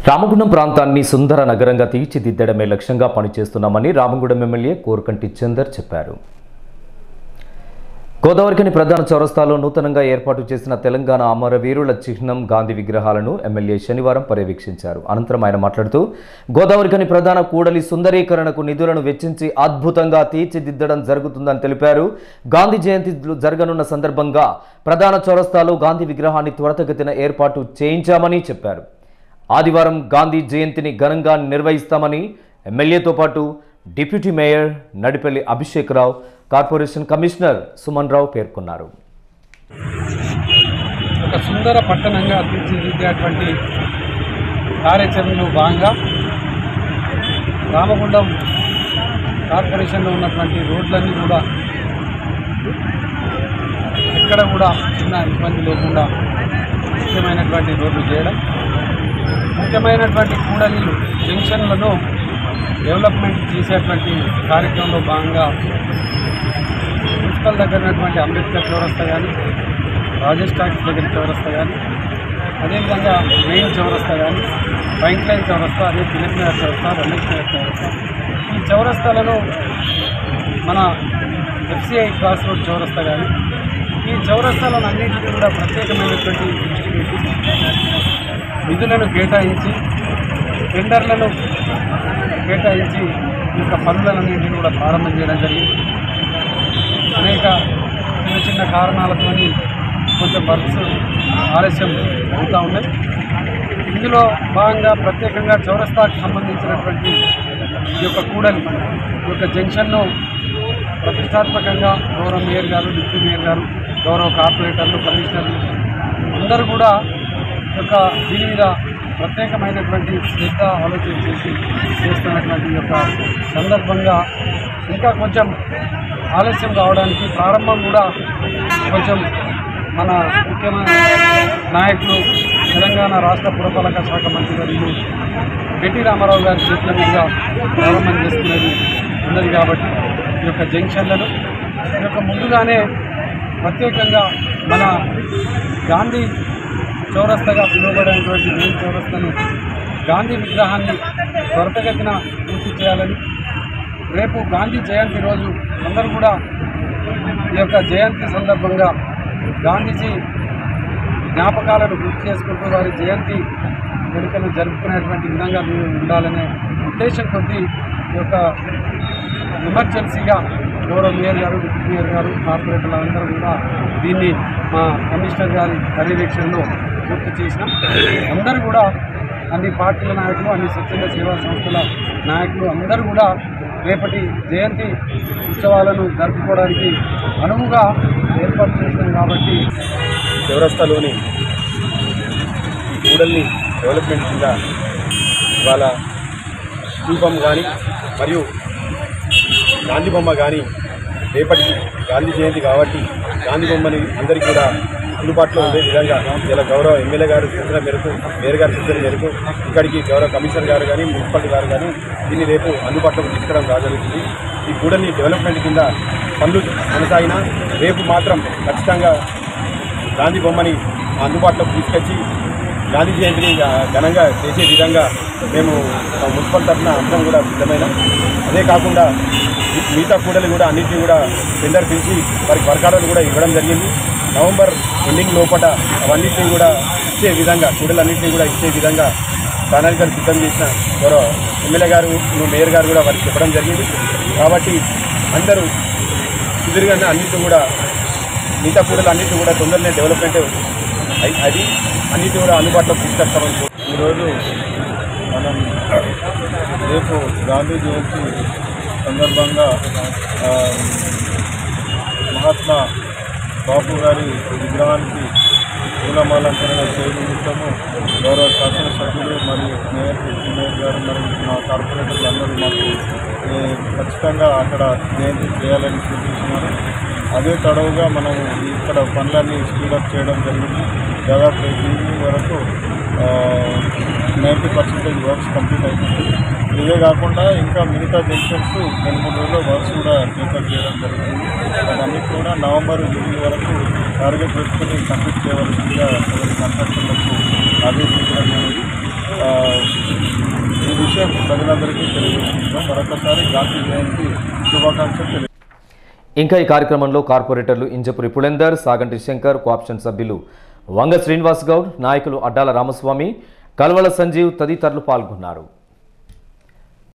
రామగుండం ప్రాంతాన్ని సుందర నగరంగా తీర్చిదిద్దడమే లక్ష్యంగా పనిచేస్తున్నామని రామగుండం ఎమ్మెల్యే కోరకంటి చందర్ చెప్పారు గోదావరికని ప్రధాన చౌరస్తాలో నూతనంగా ఏర్పాటు చేసిన తెలంగాణ అమరవీరుల చిహ్నం గాంధీ విగ్రహాలను ఎమ్మెల్యే శనివారం పర్యవేక్షించారు అనంతరం ఆయన మాట్లాడుతూ గోదావరికని ప్రధాన కూడలి సుందరీకరణకు నిధులను వెచ్చించి అద్భుతంగా తీర్చిదిద్దడం జరుగుతుందని తెలిపారు గాంధీ జయంతి జరగనున్న సందర్భంగా ప్రధాన చౌరస్తాలో గాంధీ విగ్రహాన్ని త్వరితగతిన ఏర్పాటు చేయించామని చెప్పారు ఆదివారం గాంధీ జయంతిని ఘనంగా నిర్వహిస్తామని ఎమ్మెల్యేతో పాటు deputy mayor Nadipalli Abhishek Rao corporation commissioner Suman Rao పేర్కొన్నారు ఒక సుందర పట్టణంగా తీర్చిదిద్దేటువంటి కార్యాచరణలో భాగంగా రామగుండం కార్పొరేషన్లో ఉన్నటువంటి రోడ్లన్నీ కూడా ఎక్కడ కూడా చిన్న ఇబ్బంది లేకుండా ముఖ్యమైనటువంటి రోడ్లు చేయడం ముఖ్యమైనటువంటి కూడలి జంక్షన్లను డెవలప్మెంట్ చేసేటువంటి కార్యక్రమంలో భాగంగా మున్సిపల్ దగ్గర ఉన్నటువంటి అంబేద్కర్ చౌరస్తా కానీ రాజేష్ టాకీస్ దగ్గర చౌరస్తా కానీ అదేవిధంగా మెయిన్ చౌరస్తా కానీ వైంక్ లైన్ చౌరస్తా అదే తిలక్ నగర్ చౌరస్తా రమేష్ నగర్ చౌరస్తా ఈ చౌరస్తాలను మన ఎఫ్సిఐ క్రాస్ రోడ్ చౌరస్తా కానీ ఈ చౌరస్తాలను అన్నింటినీ కూడా ప్రత్యేకమైనటువంటి దృష్టి పెట్టి నిధులను కేటాయించి టెండర్లను కేటాయించి ఈ యొక్క పనులన్నింటినీ కూడా ప్రారంభం చేయడం జరిగింది అనేక చిన్న చిన్న కారణాలతో కొంచెం వర్క్స్ ఆలస్యం అవుతూ ఉన్నాయి ఇందులో భాగంగా ప్రత్యేకంగా చౌరస్తాకు సంబంధించినటువంటి ఈ యొక్క కూడలి ఈ యొక్క జంక్షన్ను ప్రతిష్టాత్మకంగా గౌరవ మేయర్ గారు డిప్యూటీ మేయర్ గారు గౌరవ కార్పొరేటర్లు కమిషనర్లు అందరూ కూడా ఈ యొక్క దీని మీద ప్రత్యేకమైనటువంటి శ్రద్ధ ఆలోచన చేసి చేస్తున్నటువంటి ఈ యొక్క సందర్భంగా ఇంకా కొంచెం ఆలస్యం కావడానికి ప్రారంభం కూడా కొంచెం మన ముఖ్యమైన నాయకులు తెలంగాణ రాష్ట్ర పురపాలక శాఖ మంత్రి వర్యులు ఎన్టీ రామారావు గారి చేతుల మీదుగా ప్రారంభం చేసుకునేది ఉన్నది కాబట్టి ఈ యొక్క జంక్షన్లను ఈ యొక్క ముందుగానే ప్రత్యేకంగా మన గాంధీ చౌరస్తగా పిలువబడినటువంటి మెయిన్ చౌరస్తను గాంధీ విగ్రహాన్ని త్వరితగతిన పూర్తి చేయాలని రేపు గాంధీ జయంతి రోజు అందరూ కూడా ఈ యొక్క జయంతి సందర్భంగా గాంధీజీ జ్ఞాపకాలను గుర్తు చేసుకుంటూ వారి జయంతి వేడుకలు జరుపుకునేటువంటి విధంగా మేము ఉండాలనే ఉద్దేశం కొద్దీ ఈ యొక్క ఎమర్జెన్సీగా గౌరవ మేయర్ గారు డిప్యూటీ మేయర్ గారు కార్పొరేటర్లు అందరూ కూడా దీన్ని మా కమిషనర్ గారి పర్యవేక్షణలో పూర్తి చేసినాం అందరూ కూడా అన్ని పార్టీల నాయకులు అన్ని స్వచ్ఛంద సేవా సంస్థల నాయకులు అందరూ కూడా రేపటి జయంతి ఉత్సవాలను జరుపుకోవడానికి అనువుగా ఏర్పాటు చేసినాం కాబట్టి చౌరస్తాలోని ఈ కూడల్ని డెవలప్మెంట్ కింద ఇవాళ దీపం కానీ మరియు గాంధీ బొమ్మ కానీ రేపటి గాంధీ జయంతి కాబట్టి గాంధీ బొమ్మని అందరికీ కూడా అందుబాటులో ఉండే విధంగా ఇలా గౌరవ ఎమ్మెల్యే గారు సూచన మేరకు మేయర్ గారి సూచన మేరకు ఇక్కడికి గౌరవ కమిషనర్ గారు కానీ మున్సిపాలిటీ గారు కానీ దీన్ని రేపు అందుబాటులోకి తీసుకురావడం రాజరుగుతుంది ఈ కూడలి డెవలప్మెంట్ కింద పనులు కొనసాగినా రేపు మాత్రం ఖచ్చితంగా గాంధీ బొమ్మని అందుబాటులోకి తీసుకొచ్చి గాంధీ జయంతిని ఆ, ఘనంగా చేసే విధంగా మేము మా మున్సిపల్ తరఫున అందరం కూడా సిద్ధమైన అదే కాకుండా ఈ మిగతా కూడలు కూడా అన్నింటినీ కూడా టెండర్ పిలిచి వారికి వర్క్ ఆర్డర్లు కూడా ఇవ్వడం జరిగింది నవంబర్ ఎండింగ్ లోపల అవన్నింటినీ కూడా ఇచ్చే విధంగా కూడలన్నింటినీ కూడా ఇచ్చే విధంగా ప్రణాళికలు సిద్ధం చేసిన గౌరవ ఎమ్మెల్యే గారు మేయర్ గారు కూడా వారికి చెప్పడం జరిగింది కాబట్టి అందరూ సుదీర్ఘంగా అన్నింటినీ కూడా మిగతా కూడలు అన్నింటినీ కూడా తొందరనే డెవలప్మెంట్ అయి- అది అన్నిటి కూడా అందుబాటులోకి తీసుకొస్తామని కో- ఈరోజు మనం రేపు గాంధీ జయంతి సందర్భంగా ఆ, మహాత్మా బాపు గారి విగ్రహానికి పూలమాలంకరణ చేయడం నిమిత్తము గౌరవ శాసనసభ్యులు మరియు మేయర్ డిప్యూటీ మేయర్ గారు మరియు మా కార్పొరేటర్లు అందరూ మాకు ఏ, ఖచ్చితంగా అక్కడ జయంతి చేయాలని సూచించినారు అదే తడవుగా మనం ఇక్కడ పనులన్నీ స్పీడప్ చేయడం జరిగింది దాదాపు రేపు ఈవినింగ్ వరకు నైంటీ పర్సెంటేజ్ వర్క్స్ కంప్లీట్ అవుతుంది ఇవే కాకుండా ఇంకా మిగతా జంక్షన్స్ రెండు మూడు రోజుల్లో వర్క్స్ కూడా టేకప్ చేయడం జరుగుతుంది అవన్నీ కూడా నవంబర్ ఎనిమిది వరకు టార్గెట్ పెట్టుకుని కంప్లీట్ చేయవలసిందిగా కాంట్రాక్టర్లకు ఆదేశించడం జరిగింది ఆ, ప్రజలందరికీ తెలియజేస్తున్నాం మరొకసారి గాంధీ జయంతి శుభాకాంక్షలు తెలియ ఇంకా ఈ కార్యక్రమంలో కార్పొరేటర్లు ఇంజపురి పుళేందర్ సాగంటి శంకర్ కోఆప్షన్ సభ్యులు వంగ శ్రీనివాస్ గౌడ్ నాయకులు అడ్డాల రామస్వామి కల్వల సంజీవ్ తదితరులు పాల్గొన్నారు